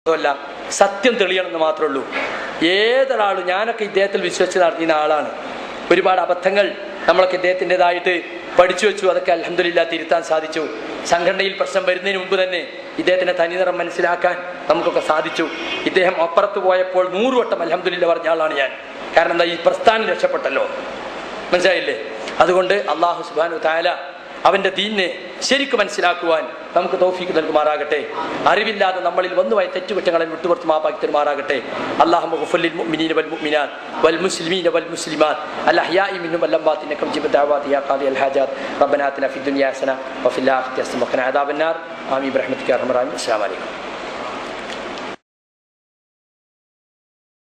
അതല്ല സത്യം തെളിയണമെന്ന് മാത്രമേ ഉള്ളൂ ഏതൊരാളും ഞാനൊക്കെ ഇദ്ദേഹത്തിൽ വിശ്വസിച്ച് നടത്തിയ ആളാണ് ഒരുപാട് അബദ്ധങ്ങൾ നമ്മളൊക്കെ ഇദ്ദേഹത്തിൻ്റെതായിട്ട് പഠിച്ചു വെച്ചു അതൊക്കെ അലഹമില്ല തിരുത്താൻ സാധിച്ചു സംഘടനയിൽ പ്രശ്നം വരുന്നതിന് മുമ്പ് തന്നെ ഇദ്ദേഹത്തിന്റെ തനിനിറം മനസ്സിലാക്കാൻ നമുക്കൊക്കെ സാധിച്ചു ഇദ്ദേഹം അപ്പുറത്ത് പോയപ്പോൾ നൂറ് വട്ടം അലഹമില്ല പറഞ്ഞ ആളാണ് ഞാൻ കാരണം എന്താ ഈ പ്രസ്ഥാനം രക്ഷപ്പെട്ടല്ലോ മനസ്സിലായില്ലേ അതുകൊണ്ട് അള്ളാഹു സുബാനു താല അവന്റെ ദീനിനെ ശരിക്കും മനസ്സിലാക്കുവാൻ നമുക്ക് തൗഫീക്ക് നൽകുമാറാകട്ടെ അറിവില്ലാതെ നമ്മളിൽ വന്നുപോയ തെറ്റുകുറ്റങ്ങളെ വിട്ടുപുറത്ത് മാപ്പാക്കി തരുമാറാകട്ടെ അള്ളാഹു മുഗ്ഫിലിൽ മുഅ്മിനീന വൽ മുഅ്മിനാത്ത് വൽ മുസ്ലിമീന വൽ മുസ്ലിമാത്ത് الأحياء منهم والأموات إنك مجيب الدعوات يا قاضي الحاجات ربنا آتنا في الدنيا حسنة وفي الآخرة حسنة وقنا عذاب النار آمين برحمتك يا أرحم الراحمين السلام عليكم